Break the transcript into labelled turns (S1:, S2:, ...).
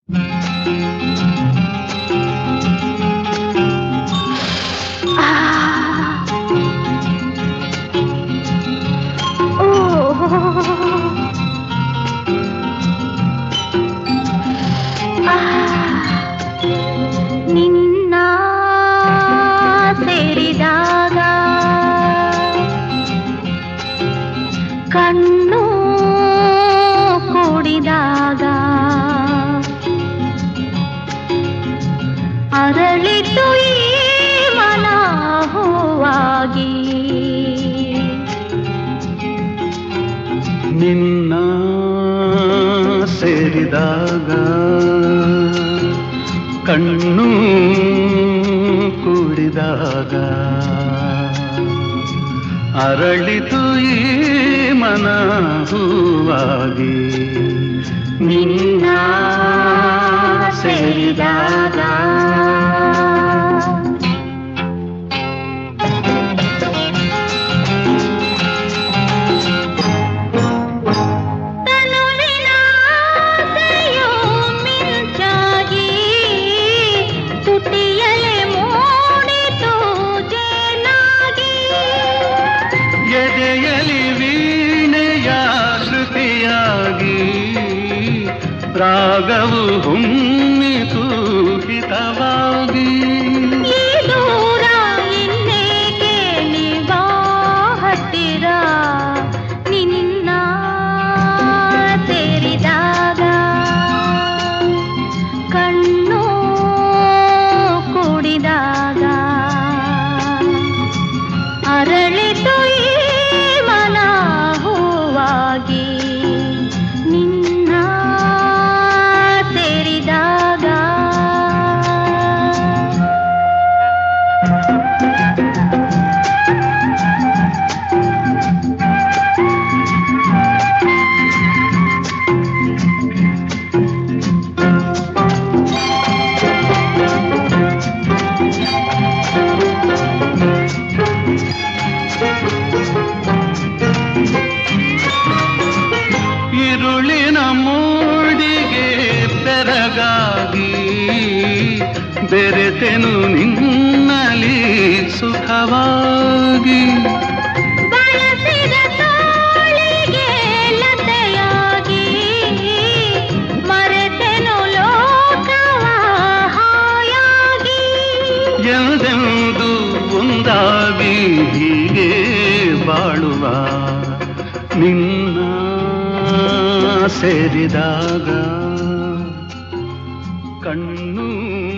S1: ನಿನ್ನ ಸೇರಿದಾಗ ಕಣ್ಣು ಕೂಡಿದಾಗ ಅರಳಿತು ಈ ಮನ ಹೂವಾಗಿ
S2: ನಿನ್ನ ಸೇರಿದಾಗ ಕಣ್ಣು ಕೂಡಿದಾಗ ಅರಳಿತು ಈ ಮನ ಹೂವಾಗಿ ನಿನ್ನ ಸೇರಿದಾಗ
S1: ತನುವಿನ ಆಸೆಯು ಮಿಂಚಾಗಿ ತುಟಿಯಲೆ ಮೂಡಿತು ಜೇನಾಗಿ
S2: ಎದೆಯಲಿ ವೀಣೆಯ ಶ್ರುತಿಯಾಗಿ ರಾಗವು ಹುಮ್ಮಿತು ಹಿತವಾಗಿ
S1: ಈ ದೂರ ಇನ್ನೇಕೆ ನೀವಾ ಹತ್ತಿರ ನಿನ್ನ ಸೇರಿದಾಗ ಕಣ್ಣು ಕೂಡಿದಾಗ ಅರಳಿತು ಈ ಮನ ಹೂವಾಗಿ ನಿನ್ನ ಸೇರಿದಾಗ
S2: ഇരുളിನ ಮೂಡಿಗೆ ಬೆರಗಾಗಿ ಬೆರೆತೆನು ನಿನ್ನಲಿ ಸುಖವಾಗಿ
S1: ಬಳಸಿದ ತೋಳಿಗೆ ಲತೆಯಾಗಿ ಮರೆತೆನು ಲೋಕವ ಹಾಯಾಗಿ
S2: ಎಂದೆಂದು ಒಂದಾಗಿ ಹೀಗೆ ಬಾಳುವ ನಿನ್ನ ಸೇರಿದಾಗ ಕಣ್ಣು